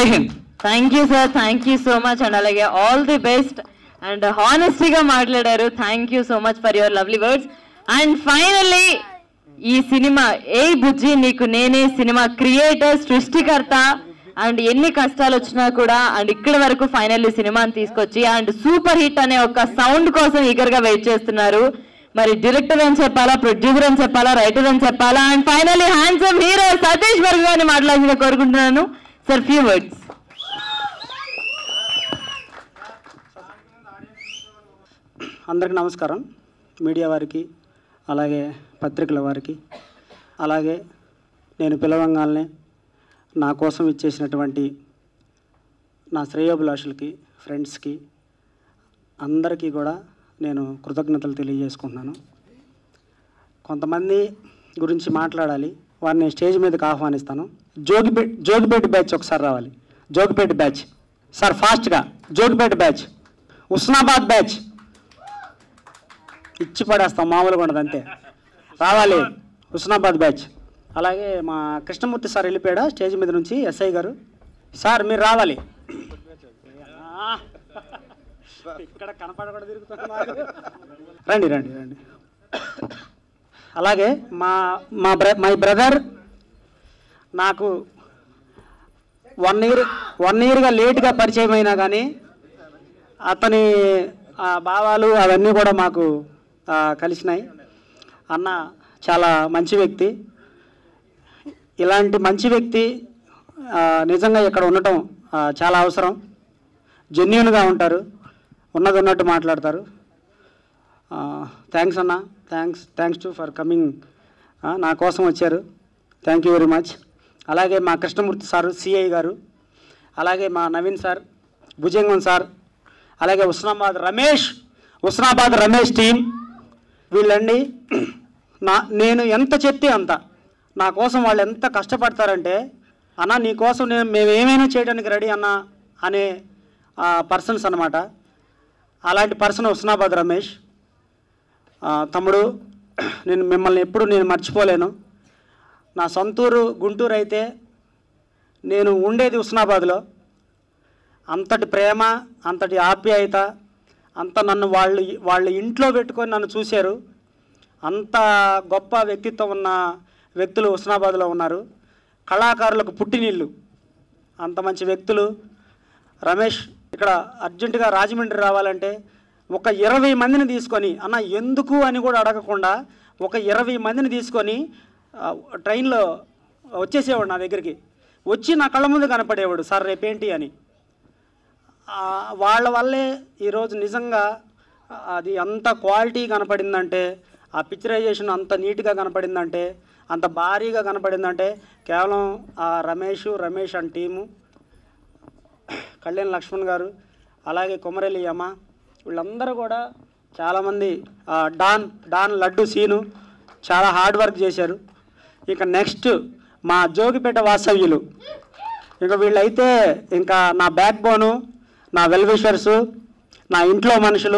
జై Hind thank you sir thank you so much and అలాగే all the best and హానెస్టీగా మాట్లాడారు thank you so much for your lovely words and finally ఈ cinema Ye Bujji Neeku Nene cinema creator సృష్టికర్త and ఎన్ని కష్టాలు వచ్చినా కూడా అండ్ ఇక్కడ వరకు ఫైనల్లీ సినిమాని తీసుకొచ్చి అండ్ సూపర్ హిట్ అనే ఒక సౌండ్ కోసం ఈగర్ గా వెయిట్ చేస్తున్నారు మరి డైరెక్టర్ అని చెప్పాలా ప్రొడ్యూసర్ అని చెప్పాలా రైటర్ అని చెప్పాలా and finally handsome hero Satish వర్గ గారిని మాట్లాడాల్సిందిగా కోరుకుంటున్నాను సార్ ఫ్యూ వర్డ్స్ అందరికీ నమస్కారం మీడియా వారికి అలాగే పత్రికల వారికి అలాగే నేను పిలవంగానే నా కోసం ఇచ్చేసినటువంటి నా శ్రేయోభిలాషులకి ఫ్రెండ్స్కి అందరికీ కూడా నేను కృతజ్ఞతలు తెలియజేసుకుంటున్నాను కొంతమంది గురించి మాట్లాడాలి వారిని స్టేజ్ మీదకి ఆహ్వానిస్తాను జోగిపేట జోగిపేట బ్యాచ్ ఒకసారి రావాలి జోగిపేట బ్యాచ్ సార్ ఫాస్ట్గా జోగిపేట బ్యాచ్ ఉస్నాబాద్ బ్యాచ్ ఇచ్చి పడేస్తాం మామూలుగా ఉండదు అంతే రావాలి హుస్నాబాద్ బ్యాచ్ అలాగే మా కృష్ణమూర్తి సార్ వెళ్ళిపోయాడా స్టేజ్ మీద నుంచి ఎస్ఐ గారు సార్ మీరు రావాలి ఆ, ఇక్కడ కనపడకుండా తిరుగుతున్నారు రండి రండి రండి అలాగే మా మా బ్ర మై బ్రదర్ నాకు వన్ ఇయర్ వన్ ఇయర్గా లేట్గా పరిచయం అయినా కానీ అతని ఆ, భావాలు అవన్నీ కూడా మాకు ఆ, కలిసినాయి అన్న చాలా మంచి వ్యక్తి ఇలాంటి మంచి వ్యక్తి ఆ, నిజంగా ఇక్కడ ఉండటం ఆ, చాలా అవసరం జెన్యున్గా ఉంటారు ఉన్నది ఉన్నట్టు మాట్లాడతారు థ్యాంక్స్ అన్న thanks thanks to for coming నా కోసం వచ్చారు థ్యాంక్ యూ వెరీ మచ్ అలాగే మా కృష్ణమూర్తి సారు సిఐ గారు అలాగే మా నవీన్ సార్ భుజంగం సార్ అలాగే ఉస్నాబాద్ రమేష్ ఉస్నాబాద్ రమేష్ టీం వీళ్ళండి నా నేను ఎంత చెప్తే అంత నా కోసం వాళ్ళు ఎంత కష్టపడతారంటే అన్న నీ కోసం నేను మేము ఏమైనా చేయడానికి రెడీ అన్న అనే పర్సన్స్ అన్నమాట అలాంటి పర్సన్ ఉస్నాబాద్ రమేష్ ఆ, తమ్ముడు నేను మిమ్మల్ని ఎప్పుడు నేను మర్చిపోలేను నా సొంతూరు గుంటూరు అయితే నేను ఉండేది ఉస్నాబాద్లో అంతటి ప్రేమ అంతటి ఆప్యాయత అంత నన్ను వాళ్ళు వాళ్ళ ఇంట్లో పెట్టుకొని నన్ను చూశారు అంత గొప్ప వ్యక్తిత్వం ఉన్న వ్యక్తులు హుస్నాబాద్లో ఉన్నారు కళాకారులకు పుట్టినిల్లు అంత మంచి వ్యక్తులు రమేష్ ఇక్కడ అర్జెంటుగా రాజమండ్రి రావాలంటే ఒక ఇరవై మందిని తీసుకొని అన్న ఎందుకు అని కూడా అడగకుండా ఒక ఇరవై మందిని తీసుకొని ఆ, ట్రైన్లో వచ్చేసేవాడు నా దగ్గరికి వచ్చి నా కళ్ళ ముందు కనపడేవాడు సార్ రేపేంటి అని ఆ, వాళ్ళ వల్లే ఈరోజు నిజంగా అది అంత క్వాలిటీ కనపడిందంటే ఆ పిక్చరైజేషన్ అంత నీట్గా కనపడిందంటే అంత భారీగా కనపడిందంటే కేవలం ఆ రమేష్ రమేష్ అండ్ టీము కళ్యాణ్ లక్ష్మణ్ గారు అలాగే కొమరెల్లి యమ వీళ్ళందరూ కూడా చాలామంది ఆ, డాన్ డాన్ లడ్డు సీను చాలా హార్డ్ వర్క్ చేశారు ఇక నెక్స్ట్ మా జోగిపేట వాసవ్యులు ఇక వీళ్ళైతే ఇంకా నా బ్యాక్ బోను నా వెల్విషర్సు నా ఇంట్లో మనుషులు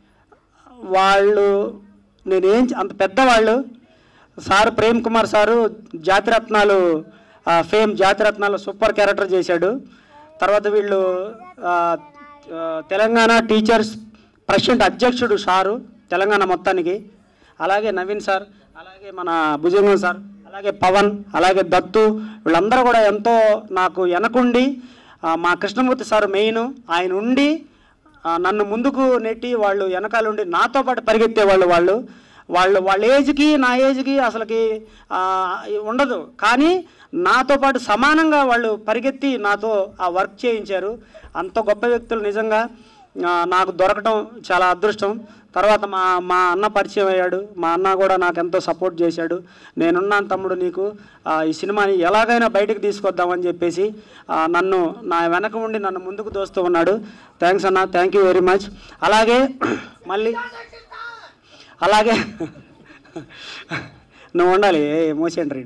వాళ్ళు నేనేం చ- అంత పెద్దవాళ్ళు సార్ ప్రేమ్ కుమార్ సారు జాతిరత్నాలు ఆ, ఫేమ్ జాతిరత్నాలు సూపర్ క్యారెక్టర్ చేశాడు తర్వాత వీళ్ళు ఆ, ఆ, తెలంగాణ టీచర్స్ ప్రెసిడెంట్ అధ్యక్షుడు సారు తెలంగాణ మొత్తానికి అలాగే నవీన్ సార్ అలాగే మన భుజంగం సార్ అలాగే పవన్ అలాగే దత్తు వీళ్ళందరూ కూడా ఎంతో నాకు వెనకుండి ఆ, మా కృష్ణమూర్తి సార్ మెయిన్ ఆయన ఉండి ఆ, నన్ను ముందుకు నెట్టి వాళ్ళు వెనకాలండి నాతో పాటు పరిగెత్తేవాళ్ళు వాళ్ళు వాళ్ళు వాళ్ళ ఏజ్కి నా ఏజ్కి అసలుకి ఆ, ఉండదు కానీ నాతో పాటు సమానంగా వాళ్ళు పరిగెత్తి నాతో ఆ వర్క్ చేయించారు అంత గొప్ప వ్యక్తులు నిజంగా ఆ, నాకు దొరకటం చాలా అదృష్టం తర్వాత మా మా అన్న పరిచయం అయ్యాడు మా అన్న కూడా నాకు ఎంతో సపోర్ట్ చేశాడు నేనున్నాను తమ్ముడు నీకు ఆ, ఈ సినిమాని ఎలాగైనా బయటకు తీసుకొద్దామని చెప్పేసి ఆ, నన్ను నా వెనక ఉండి నన్ను ముందుకు దోస్తూ ఉన్నాడు థ్యాంక్స్ అన్న థ్యాంక్ యూ వెరీ మచ్ అలాగే మళ్ళీ అలాగే నువ్వు ఉండాలి ఏ మోసేండ్రీ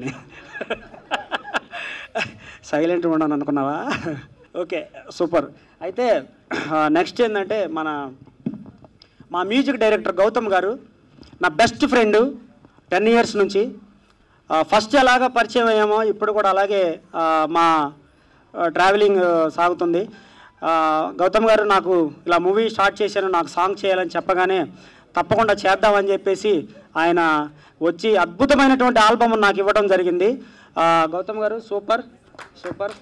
సైలెంట్ ఉండను అనుకున్నావా ఓకే సూపర్ అయితే నెక్స్ట్ ఏంటంటే మన మా మ్యూజిక్ డైరెక్టర్ గౌతమ్ గారు నా బెస్ట్ ఫ్రెండ్ టెన్ ఇయర్స్ నుంచి ఫస్ట్ ఎలాగా పరిచయం అయ్యామో ఇప్పుడు కూడా అలాగే ఆ, మా ట్రావెలింగ్ ఆ, సాగుతుంది ఆ, గౌతమ్ గారు నాకు ఇలా మూవీ స్టార్ట్ చేశాను నాకు సాంగ్ చేయాలని చెప్పగానే తప్పకుండా చేద్దామని చెప్పేసి ఆయన వచ్చి అద్భుతమైనటువంటి ఆల్బమ్ నాకు ఇవ్వడం జరిగింది ఆ, గౌతమ్ గారు సూపర్ సూపర్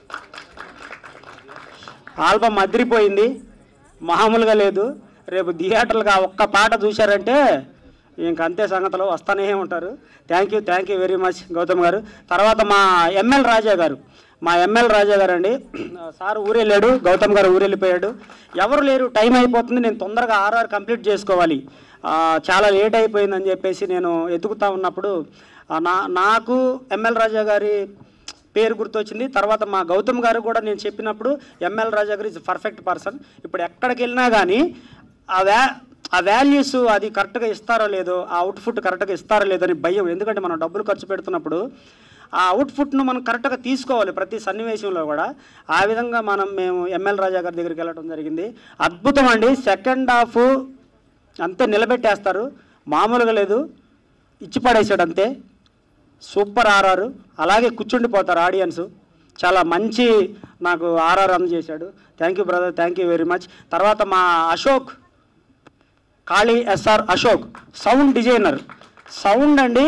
ఆల్బమ్ అదిరిపోయింది మామూలుగా లేదు రేపు థియేటర్లుగా ఒక్క పాట చూశారంటే ఇంక అంతే సంగతులు వస్తానే ఉంటారు thank you thank you very much Gautam గారు తర్వాత మా ఎంఎల్ రాజా గారు మా ఎంఎల్ రాజా గారు అండి సార్ ఊరెళ్ళాడు గౌతమ్ గారు ఊరెళ్ళిపోయాడు ఎవరు లేరు టైం అయిపోతుంది నేను తొందరగా ఆర్ఆర్ కంప్లీట్ చేసుకోవాలి ఆ, చాలా లేట్ అయిపోయిందని చెప్పేసి నేను ఎతుకుతా ఉన్నప్పుడు ఆ, నా నాకు ఎంఎల్ రాజా గారి పేరు గుర్తొచ్చింది తర్వాత మా గౌతమ్ గారు కూడా నేను చెప్పినప్పుడు ఎంఎల్ రాజా గారు ఇస్ పర్ఫెక్ట్ పర్సన్ ఇప్పుడు ఎక్కడికి వెళ్ళినా కానీ ఆ వ్యా ఆ వాల్యూస్ అది కరెక్ట్గా ఇస్తారో లేదో ఆ అవుట్ఫుట్ కరెక్ట్గా ఇస్తారో లేదో అని భయం ఎందుకంటే మనం డబ్బులు ఖర్చు పెడుతున్నప్పుడు ఆ అవుట్ఫుట్ను మనం కరెక్ట్గా తీసుకోవాలి ప్రతి సన్నివేశంలో కూడా ఆ విధంగా మనం మేము ఎంఎల్ రాజా గారి దగ్గరికి వెళ్ళడం జరిగింది అద్భుతం అండి సెకండ్ హాఫ్ అంతే నిలబెట్టేస్తారు మామూలుగా లేదు ఇచ్చి పడేసాడు అంతే సూపర్ ఆర్ఆర్ అలాగే కూర్చుండిపోతారు ఆడియన్స్ చాలా మంచి నాకు ఆర్ఆర్ అందజేశాడు thank you brother thank you very much తర్వాత మా Ashok Kali SR Ashok sound designer sound అండి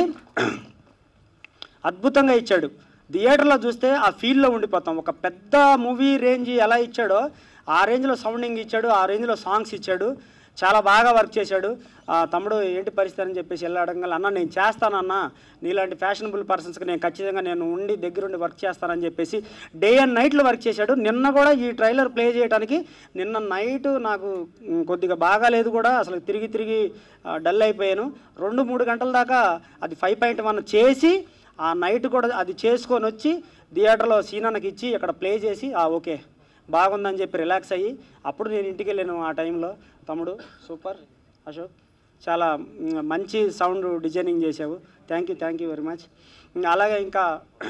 అద్భుతంగా ఇచ్చాడు థియేటర్లో చూస్తే ఆ ఫీల్లో ఉండిపోతాం ఒక పెద్ద మూవీ రేంజ్ ఎలా ఇచ్చాడో ఆ రేంజ్లో సౌండింగ్ ఇచ్చాడు ఆ రేంజ్లో సాంగ్స్ ఇచ్చాడు చాలా బాగా వర్క్ చేశాడు ఆ, తమ్ముడు ఏంటి పరిస్థితి అని చెప్పేసి వెళ్ళి అడగంగా అన్న నేను చేస్తానన్నా నీలాంటి ఫ్యాషనబుల్ పర్సన్స్కి నేను ఖచ్చితంగా నేను ఉండి దగ్గరుండి వర్క్ చేస్తానని చెప్పేసి డే అండ్ నైట్లో వర్క్ చేశాడు నిన్న కూడా ఈ ట్రైలర్ ప్లే చేయడానికి నిన్న నైట్ నాకు మ్, కొద్దిగా బాగాలేదు కూడా అసలు తిరిగి తిరిగి ఆ, డల్ అయిపోయాను రెండు మూడు గంటల దాకా అది ఫైవ్ పాయింట్ వన్ చేసి ఆ నైట్ కూడా అది చేసుకొని వచ్చి థియేటర్లో సీనానికి ఇచ్చి ఇక్కడ ప్లే చేసి ఆ ఓకే బాగుందని చెప్పి రిలాక్స్ అయ్యి అప్పుడు నేను ఇంటికి వెళ్ళాను ఆ టైంలో తమ్ముడు సూపర్ అశోక్ చాలా మ్, మంచి సౌండ్ డిజైనింగ్ చేసావు thank you thank you very much అలాగే ఇంకా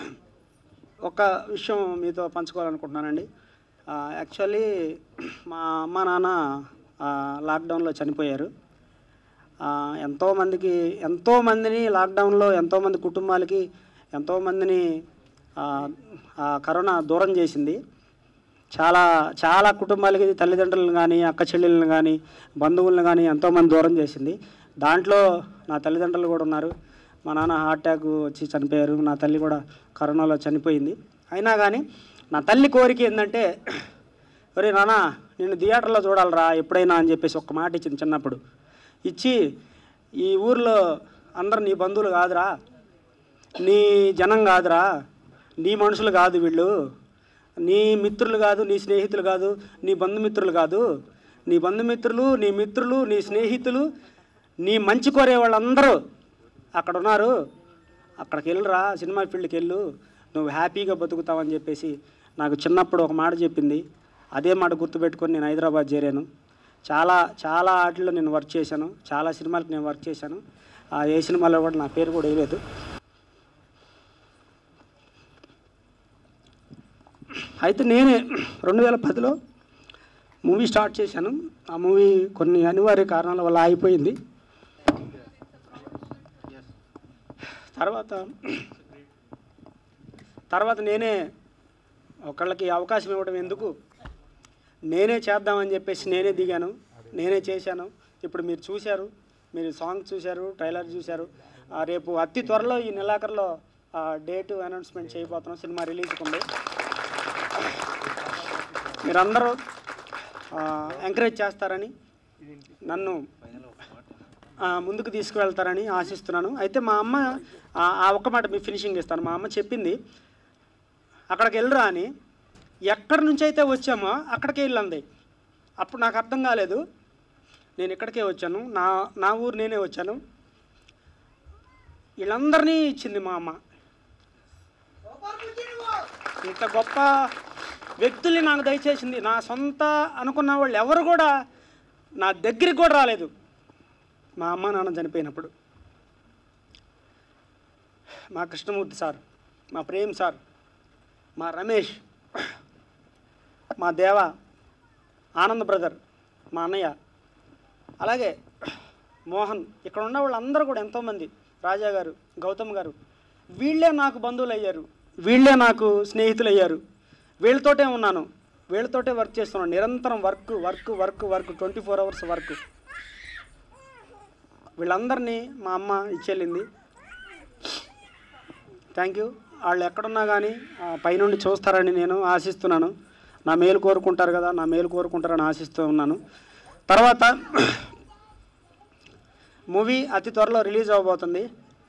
ఒక విషయం మీతో పంచుకోవాలనుకుంటున్నానండి యాక్చువల్లీ మా అమ్మ నాన్న ఆ, లాక్డౌన్లో చనిపోయారు ఆ, ఎంతోమందికి ఎంతోమందిని లాక్డౌన్లో ఎంతోమంది కుటుంబాలకి ఎంతోమందిని ఆ, ఆ కరోనా దూరం చేసింది చాలా చాలా కుటుంబాలకి తల్లిదండ్రులను కానీ అక్క చెల్లెళ్ళని కానీ బంధువులను కానీ ఎంతోమంది దూరం చేసింది దాంట్లో నా తల్లిదండ్రులు కూడా ఉన్నారు మా నాన్న హార్ట్ అటాక్ వచ్చి చనిపోయారు నా తల్లి కూడా కరోనాలో చనిపోయింది అయినా కానీ నా తల్లి కోరిక ఏంటంటే ఒరే నాన్న నేను థియేటర్లో చూడాలిరా ఎప్పుడైనా అని చెప్పేసి ఒక మాట ఇచ్చింది చిన్నప్పుడు ఇచ్చి ఈ ఊర్లో అందరు నీ బంధువులు కాదురా నీ జనం కాదురా నీ మనుషులు కాదు వీళ్ళు నీ మిత్రులు కాదు నీ స్నేహితులు కాదు నీ బంధుమిత్రులు కాదు నీ బంధుమిత్రులు నీ మిత్రులు నీ స్నేహితులు నీ మంచి కోరే వాళ్ళందరూ అక్కడ ఉన్నారు అక్కడికి వెళ్ళురా సినిమా ఫీల్డ్కి వెళ్ళు నువ్వు హ్యాపీగా బతుకుతావని చెప్పేసి నాకు చిన్నప్పుడు ఒక మాట చెప్పింది అదే మాట గుర్తుపెట్టుకొని నేను హైదరాబాద్ చేరాను చాలా చాలా వాటిల్లో నేను వర్క్ చేశాను చాలా సినిమాలకు నేను వర్క్ చేశాను ఆ ఏ సినిమాలో కూడా నా పేరు కూడా వేయలేదు అయితే నేనే రెండు వేల పదిలో మూవీ స్టార్ట్ చేశాను ఆ మూవీ కొన్ని అనివార్య కారణాల వల్ల ఆగిపోయింది తర్వాత తర్వాత నేనే ఒకళ్ళకి అవకాశం ఇవ్వడం ఎందుకు నేనే చేద్దామని చెప్పేసి నేనే దిగాను నేనే చేశాను ఇప్పుడు మీరు చూశారు మీరు సాంగ్ చూశారు ట్రైలర్ చూశారు ఆ, రేపు అతి త్వరలో ఈ నెలాఖరులో డేటు అనౌన్స్మెంట్ చేయబోతున్నాం సినిమా రిలీజ్కి ఉంది మీరందరూ ఎంకరేజ్ చేస్తారని నన్ను ఆ, ముందుకు తీసుకువెళ్తారని ఆశిస్తున్నాను అయితే మా అమ్మ ఆ ఆ ఒక్క మాట మీ ఫినిషింగ్ ఇస్తాను మా అమ్మ చెప్పింది అక్కడికి వెళ్ళరా అని ఎక్కడి నుంచి అయితే వచ్చామో అక్కడికే వెళ్ళంది అప్పుడు నాకు అర్థం కాలేదు నేను ఇక్కడికే వచ్చాను నా నా ఊరు నేనే వచ్చాను వీళ్ళందరినీ ఇచ్చింది మా అమ్మ ఇంత గొప్ప వ్యక్తుల్ని నాకు దయచేసింది నా సొంత అనుకున్న వాళ్ళు ఎవరు కూడా నా దగ్గరికి కూడా రాలేదు మా అమ్మ నాన్న చనిపోయినప్పుడు మా కృష్ణమూర్తి సార్ మా ప్రేమ్ సార్ మా రమేష్ మా దేవ ఆనంద్ బ్రదర్ మా అన్నయ్య అలాగే మోహన్ ఇక్కడ ఉన్న వాళ్ళందరూ కూడా ఎంతోమంది రాజా గారు గౌతమ్ గారు వీళ్ళే నాకు బంధువులు అయ్యారు వీళ్ళే నాకు స్నేహితులు అయ్యారు వీళ్ళతోటే ఉన్నాను వీళ్ళతోటే వర్క్ చేస్తున్నాను నిరంతరం work work work work twenty four hours work వీళ్ళందరినీ మా అమ్మ ఇచ్చెళ్ళింది థ్యాంక్ యూ వాళ్ళు ఎక్కడున్నా కానీ ఆ, పైనుండి చూస్తారని నేను ఆశిస్తున్నాను నా మేలు కోరుకుంటారు కదా నా మేలు కోరుకుంటారని ఆశిస్తూ ఉన్నాను తర్వాత మూవీ అతి త్వరలో రిలీజ్ అవ్వబోతుంది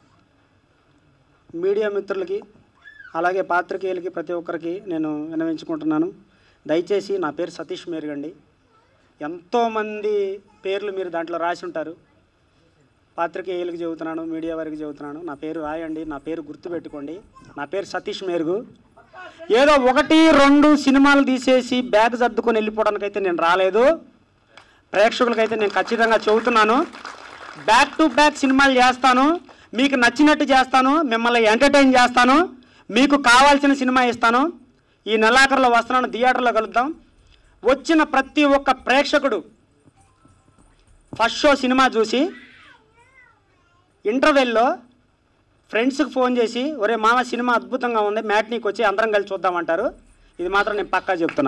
మీడియా మిత్రులకి అలాగే పాత్రికేయులకి ప్రతి ఒక్కరికి నేను వినవించుకుంటున్నాను దయచేసి నా పేరు సతీష్ మేరుగండి ఎంతోమంది పేర్లు మీరు దాంట్లో రాసి ఉంటారు పాత్రికేయులకు చెబుతున్నాను మీడియా వారికి చెబుతున్నాను నా పేరు రాయండి నా పేరు గుర్తుపెట్టుకోండి నా పేరు సతీష్ మేరుగు ఏదో ఒకటి రెండు సినిమాలు తీసేసి బ్యాగ్ సర్దుకొని వెళ్ళిపోవడానికైతే నేను రాలేదు ప్రేక్షకులకైతే నేను ఖచ్చితంగా చెబుతున్నాను బ్యాక్ టు బ్యాక్ సినిమాలు చేస్తాను మీకు నచ్చినట్టు చేస్తాను మిమ్మల్ని ఎంటర్టైన్ చేస్తాను మీకు కావాల్సిన సినిమా ఇస్తాను ఈ నెలాఖరులో వస్తున్నాను థియేటర్లో కలుద్దాం వచ్చిన ప్రతి ఒక్క ప్రేక్షకుడు ఫస్ట్ షో సినిమా చూసి ఇంటర్వెల్లో ఫ్రెండ్స్కి ఫోన్ చేసి ఒరే మామ సినిమా అద్భుతంగా ఉంది మ్యాట్నీకి వచ్చి అందరం కలిసి చూద్దామంటారు ఇది మాత్రం నేను పక్కా చెప్తున్నా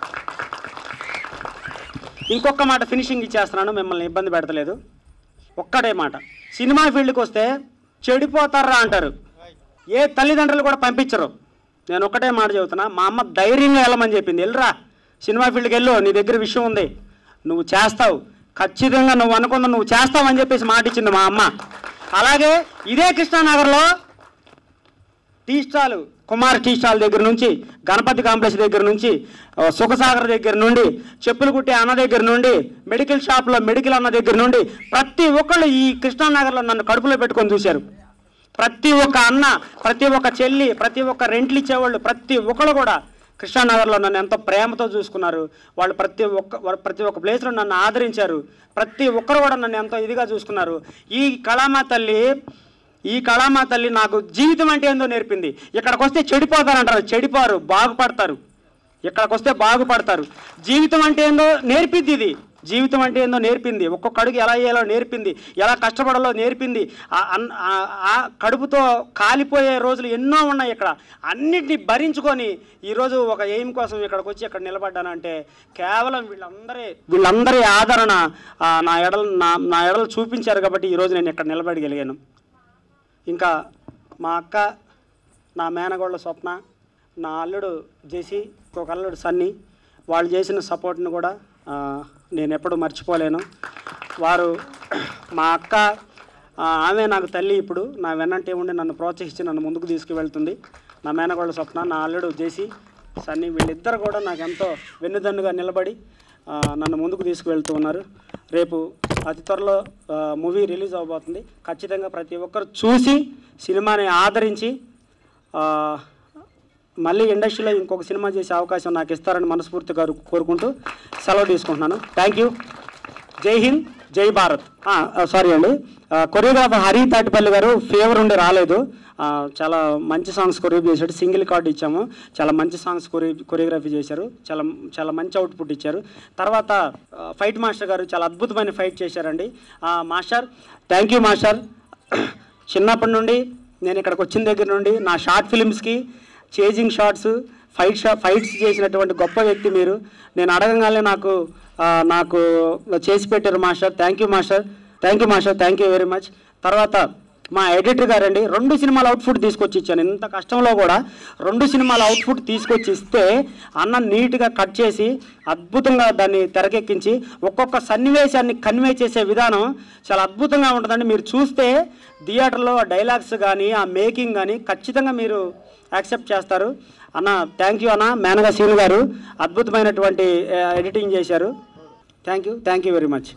ఇంకొక మాట ఫినిషింగ్ ఇచ్చేస్తున్నాను మిమ్మల్ని ఇబ్బంది పెడతలేదు ఒక్కడే మాట సినిమా ఫీల్డ్కి వస్తే చెడిపోతారా అంటారు ఏ తల్లిదండ్రులు కూడా పంపించరు నేను ఒక్కటే మాట చెబుతున్నా మా అమ్మ ధైర్యంగా వెళ్ళమని చెప్పింది వెళ్ళరా సినిమా ఫీల్డ్కి వెళ్ళు నీ దగ్గర విషయం ఉంది నువ్వు చేస్తావు ఖచ్చితంగా నువ్వు అనుకున్న నువ్వు చేస్తావు అని చెప్పేసి మాట ఇచ్చింది మా అమ్మ అలాగే ఇదే కృష్ణానగర్లో tea stall Kumar tea stall దగ్గర నుంచి గణపతి కాంప్లెక్స్ దగ్గర నుంచి ఆ, సుఖసాగర్ దగ్గర నుండి చెప్పులు కుట్టే అన్న దగ్గర నుండి మెడికల్ షాప్లో మెడికల్ అన్న దగ్గర నుండి ప్రతి ఒక్కళ్ళు ఈ కృష్ణానగర్లో నన్ను కడుపులో పెట్టుకొని చూశారు ప్రతి ఒక్క అన్న ప్రతి ఒక్క చెల్లి ప్రతి ఒక్క రెంట్లు ఇచ్చేవాళ్ళు ప్రతి ఒక్కళ్ళు కూడా కృష్ణానగర్లో నన్ను ఎంతో ప్రేమతో చూసుకున్నారు వాళ్ళు ప్రతి ఒక్క వాళ్ళు ప్రతి ఒక్క ప్లేస్లో నన్ను ఆదరించారు ప్రతి ఒక్కరు కూడా నన్ను ఎంతో ఇదిగా చూసుకున్నారు ఈ కళామా తల్లి ఈ కళామా తల్లి నాకు జీవితం అంటే ఏందో నేర్పింది ఇక్కడికి వస్తే చెడిపోతారంటారు చెడిపోరు బాగుపడతారు ఇక్కడికి వస్తే బాగుపడతారు జీవితం అంటే ఏందో నేర్పిద్ది ఇది జీవితం అంటే ఏందో నేర్పింది ఒక్కొక్క అడుగు ఎలా వేయాలో నేర్పింది ఎలా కష్టపడాలో నేర్పింది ఆ- అన్- ఆ- ఆ కడుపుతో కాలిపోయే రోజులు ఎన్నో ఉన్నాయి ఇక్కడ అన్నిటిని భరించుకొని ఈరోజు ఒక ఎయిమ్ కోసం ఇక్కడికి వచ్చి ఇక్కడ నిలబడ్డానంటే కేవలం వీళ్ళందరి వీళ్ళందరి ఆదరణ ఆ, నా ఎడలు నా నా ఎడలు చూపించారు కాబట్టి ఈరోజు నేను ఇక్కడ నిలబడగలిగాను ఇంకా మా అక్క నా మేనగోళ్ళ స్వప్న నా అల్లుడు జేసి ఇంకొక అల్లుడు సన్నీ వాళ్ళు చేసిన సపోర్ట్ని కూడా ఆ, నేను ఎప్పుడు మర్చిపోలేను వారు మా అక్క ఆ, ఆమె నాకు తల్లి ఇప్పుడు నా వెన్నంటే ఉండి నన్ను ప్రోత్సహించి నన్ను ముందుకు తీసుకువెళ్తుంది నా మేనగోళ్ళ స్వప్న నా అల్లుడు జేసి సన్నీ వీళ్ళిద్దరు కూడా నాకు ఎంతో వెన్నుదన్నుగా నిలబడి ఆ, నన్ను ముందుకు తీసుకువెళ్తూ ఉన్నారు రేపు అతి త్వరలో మూవీ రిలీజ్ అవబోతుంది ఖచ్చితంగా ప్రతి ఒక్కరు చూసి సినిమాని ఆదరించి ఆ, మళ్ళీ ఇండస్ట్రీలో ఇంకొక సినిమా చేసే అవకాశం నాకు ఇస్తారని మనస్ఫూర్తిగా కోరుకుంటూ సెలవు తీసుకుంటున్నాను థ్యాంక్ యూ జై హింద్ జై భారత్ సారీ అండి కొరియోగ్రాఫర్ హరి తాటిపల్లి గారు ఫేవర్ ఉండి రాలేదు ఆ, చాలా మంచి సాంగ్స్ కొరియోగ్రఫీ చేశాడు సింగిల్ కార్డ్ ఇచ్చాము చాలా మంచి సాంగ్స్ కొరి కొరియోగ్రఫీ చేశారు చాలా చాలా మంచి అవుట్పుట్ ఇచ్చారు తర్వాత ఆ, ఫైట్ మాస్టర్ గారు చాలా అద్భుతమైన ఫైట్ చేశారండి ఆ, మాస్టర్ థ్యాంక్ యూ మాస్టర్ చిన్నప్పటి నుండి నేను ఇక్కడికి వచ్చిన దగ్గర నుండి నా షార్ట్ ఫిల్మ్స్కి చేజింగ్ షార్ట్స్ ఫైట్ షా ఫైట్స్ చేసినటువంటి గొప్ప వ్యక్తి మీరు నేను అడగంగానే నాకు ఆ, నాకు చేసి పెట్టారు master thank you master thank you master thank you very much తర్వాత మా ఎడిటర్ గారండి రెండు సినిమాల అవుట్పుట్ తీసుకొచ్చి ఇచ్చాను ఇంత కష్టంలో కూడా రెండు సినిమాల అవుట్పుట్ తీసుకొచ్చి ఇస్తే అన్న నీట్గా కట్ చేసి అద్భుతంగా దాన్ని తెరకెక్కించి ఒక్కొక్క సన్నివేశాన్ని కన్వే చేసే విధానం చాలా అద్భుతంగా ఉంటుందండి మీరు చూస్తే థియేటర్లో ఆ డైలాగ్స్ కానీ ఆ మేకింగ్ కానీ ఖచ్చితంగా మీరు యాక్సెప్ట్ చేస్తారు అన్న థ్యాంక్ యూ అన్న మేనగా సీను గారు అద్భుతమైనటువంటి ఆ, ఎడిటింగ్ చేశారు thank you thank you very much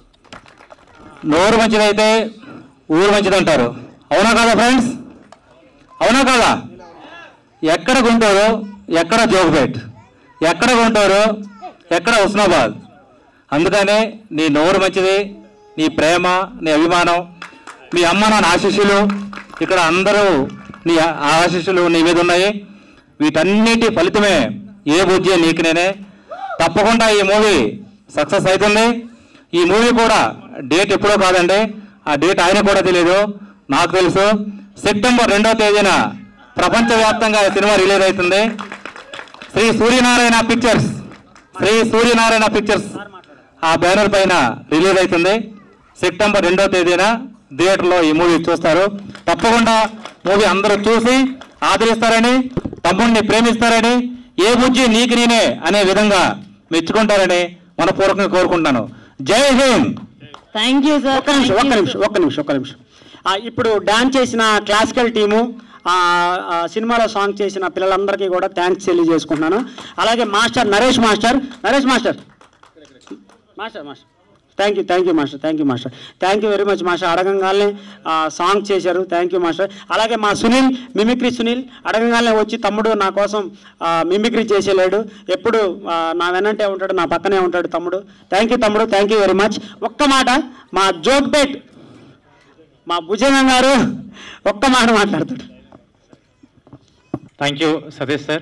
నోరు మంచిదైతే ఊరు మంచిదంటారు అవునా కదా ఫ్రెండ్స్ అవునా కదా ఎక్కడ గుంటూరు ఎక్కడ జోగుపేట్ ఎక్కడ గుంటూరు ఎక్కడ హుస్నాబాద్ అందుకనే నీ నోరు మంచిది నీ ప్రేమ నీ అభిమానం మీ అమ్మ నాన్న ఆశీస్సులు ఇక్కడ అందరూ నీ ఆ- ఆశీస్సులు నీ మీద ఉన్నాయి వీటన్నిటి ఫలితమే ఏ బుద్ధి నీకు నేనే తప్పకుండా ఈ మూవీ సక్సెస్ అవుతుంది ఈ మూవీ కూడా డేట్ ఎప్పుడో కాదండి ఆ డేట్ ఆయన కూడా తెలియదు నాకు తెలుసు సెప్టెంబర్ రెండో తేదీన ప్రపంచవ్యాప్తంగా ఈ సినిమా రిలీజ్ అవుతుంది శ్రీ సూర్యనారాయణ పిక్చర్స్ శ్రీ సూర్యనారాయణ పిక్చర్స్ ఆ బ్యానర్ పైన రిలీజ్ అవుతుంది సెప్టెంబర్ రెండో తేదీన థియేటర్లో ఈ మూవీ చూస్తారు తప్పకుండా మూవీ అందరూ చూసి ఆదరిస్తారని తమ్ముడిని ప్రేమిస్తారని ఏ బుజ్జి నీకు నేనే అనే విధంగా మెచ్చుకుంటారని మనపూర్వకంగా కోరుకుంటున్నాను జై హింద్ థ్యాంక్ యూ సార్ ఒక్క నిమిషం ఒక్క నిమిషం ఒక్క నిమిషం ఒక్క నిమిషం ఆ, ఇప్పుడు డాన్స్ చేసిన క్లాసికల్ టీము ఆ, ఆ, సినిమాలో సాంగ్ చేసిన పిల్లలందరికీ కూడా థ్యాంక్స్ తెలియజేసుకుంటున్నాను అలాగే master Naresh master Naresh master master master thank you thank you master thank you master thank you very much master అడగంగానే ఆ, సాంగ్ చేశారు థ్యాంక్ యూ మాస్టర్ అలాగే మా సునీల్ మిమిక్రీ సునీల్ అడగంగానే వచ్చి తమ్ముడు నా కోసం ఆ, మిమిక్రీ చేసేలేడు ఎప్పుడు ఆ, నా వెనంటే ఉంటాడు నా పక్కనే ఉంటాడు తమ్ముడు థ్యాంక్ యూ తమ్ముడు థ్యాంక్ యూ వెరీ మచ్ ఒక్క మాట మా జోక్ బెట్ మా భుజంగం గారు ఒక్క మాట మాట్లాడతాడు thank you Satish sir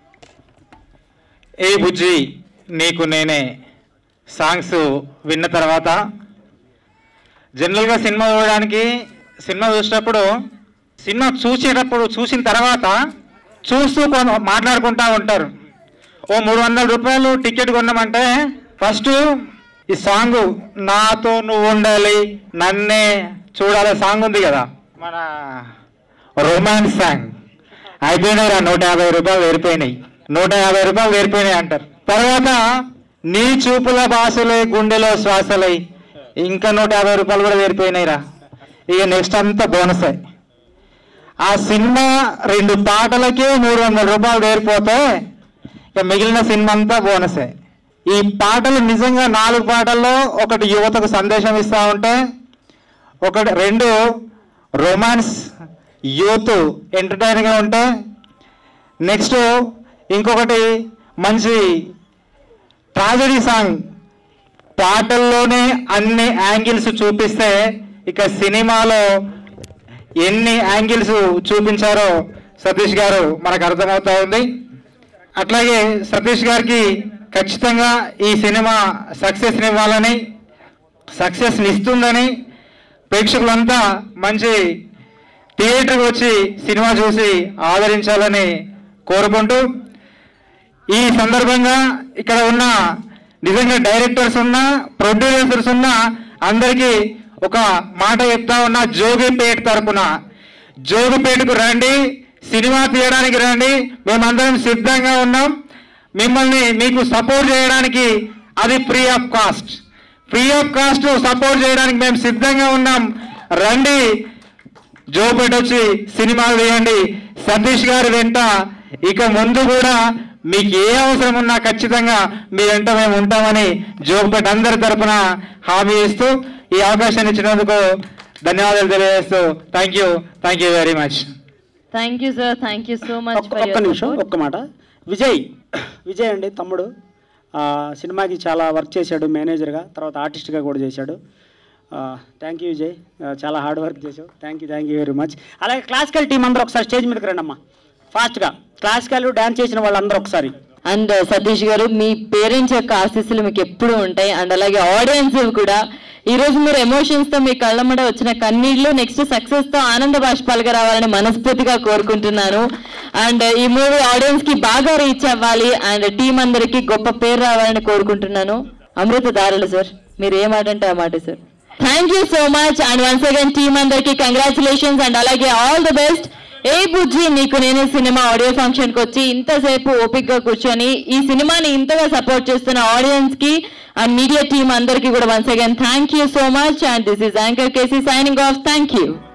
Ye Bujji Neeku Nene songs విన్న తర్వాత జనరల్గా సినిమా చూడడానికి సినిమా చూసేటప్పుడు సినిమా చూసేటప్పుడు చూసిన తర్వాత చూస్తూ కొన మాట్లాడుకుంటా ఉంటారు ఓ మూడు వందల రూపాయలు టికెట్ కొన్నామంటే ఫస్ట్ ఈ సాంగ్ నాతో నువ్వు ఉండాలి నన్నే చూడాలి సాంగ్ ఉంది కదా మన రొమాన్స్ సాంగ్ అయిపోయినాయి రా నూట యాభై రూపాయలు వేరిపోయినాయి నూట యాభై రూపాయలు వేరిపోయినాయి అంటారు తర్వాత నీ చూపుల భాషలే గుండెలో శ్వాసలై ఇంకా నూట యాభై రూపాయలు కూడా వేరిపోయినాయి రా ఇక నెక్స్ట్ అంతా బోనస్ ఆ సినిమా రెండు పాటలకే మూడు వందల రూపాయలు వేరిపోతే ఇక మిగిలిన సినిమా అంతా బోనసే ఈ పాటలు నిజంగా నాలుగు పాటల్లో ఒకటి యువతకు సందేశం ఇస్తా ఉంటే ఒకటి రెండు రొమాన్స్ యూత్ ఎంటర్టైన్గా ఉంటే నెక్స్ట్ ఇంకొకటి మంచి ట్రాజడీ సాంగ్ పాటల్లోనే అన్ని యాంగిల్స్ చూపిస్తే ఇక సినిమాలో ఎన్ని యాంగిల్స్ చూపించారో సతీష్ గారు మనకు అర్థమవుతా ఉంది అట్లాగే సతీష్ గారికి ఖచ్చితంగా ఈ సినిమా సక్సెస్ ఇవ్వాలని సక్సెస్ ఇస్తుందని ప్రేక్షకులంతా మంచి థియేటర్కి వచ్చి సినిమా చూసి ఆదరించాలని కోరుకుంటూ ఈ సందర్భంగా ఇక్కడ ఉన్న నిజంగా డైరెక్టర్స్ ఉన్నా ప్రొడ్యూసర్స్ ఉన్నా అందరికీ ఒక మాట చెప్తా ఉన్నా జోగిపేట తరపున జోగిపేటకు రండి సినిమా తీయడానికి రండి మేమందరం సిద్ధంగా ఉన్నాం మిమ్మల్ని మీకు సపోర్ట్ చేయడానికి అది free of cost free of cost support చేయడానికి మేము సిద్ధంగా ఉన్నాం రండి జోపేట వచ్చి సినిమాలు తీయండి సతీష్ గారి వెంట ఇక ముందు కూడా మీకు ఏ అవసరం ఉన్నా ఖచ్చితంగా మీ వెంట మేము ఉంటామని జోపేట అందరి తరపున హామీ ఇస్తూ ఈ అవకాశాన్ని ఇచ్చినందుకు ధన్యవాదాలు తెలియజేస్తూ thank you thank you very much thank you sir thank you so much ఒక్క ఒక్క నిమిషం ఒక్క మాట విజయ్ విజయ్ అండి తమ్ముడు ఆ, సినిమాకి చాలా వర్క్ చేశాడు మేనేజర్గా తర్వాత ఆర్టిస్ట్గా కూడా చేశాడు థ్యాంక్ యూ విజయ్ ఆ, చాలా హార్డ్ వర్క్ చేశావు thank you thank you very much అలాగే క్లాసికల్ టీం అందరూ ఒకసారి స్టేజ్ మీదకి రండి అమ్మా ఫాస్ట్గా క్లాసికల్ డ్యాన్స్ చేసిన వాళ్ళందరూ ఒకసారి అండ్ సతీష్ గారు మీ పేరెంట్స్ యొక్క ఆశీస్సులు మీకు ఎప్పుడు ఉంటాయి అండ్ అలాగే ఆడియన్స్ కూడా ఈ రోజు మీరు ఎమోషన్స్ తో మీ కళ్ళ మీద వచ్చిన కన్నీళ్లు నెక్స్ట్ సక్సెస్ తో ఆనంద బాష్పాలుగా రావాలని మనస్ఫూర్తిగా కోరుకుంటున్నాను అండ్ ఈ మూవీ ఆడియన్స్ కి బాగా రీచ్ అవ్వాలి అండ్ టీం అందరికి గొప్ప పేరు రావాలని కోరుకుంటున్నాను అమృత దారులు సార్ మీరు ఏ మాట అంటే ఆ మాట sir thank you so much and once again team అందరికి కంగ్రాచులేషన్స్ అండ్ అలాగే all the best Ye Bujji Neeku Nenu cinema audio function కి వచ్చి ఇంతసేపు ఓపిక్ గా కూర్చొని ఈ సినిమాని ఇంతగా సపోర్ట్ చేస్తున్న ఆడియన్స్ కి అండ్ మీడియా టీమ్ అందరికి కూడా once again thank you so much and this is anchor KC signing off thank you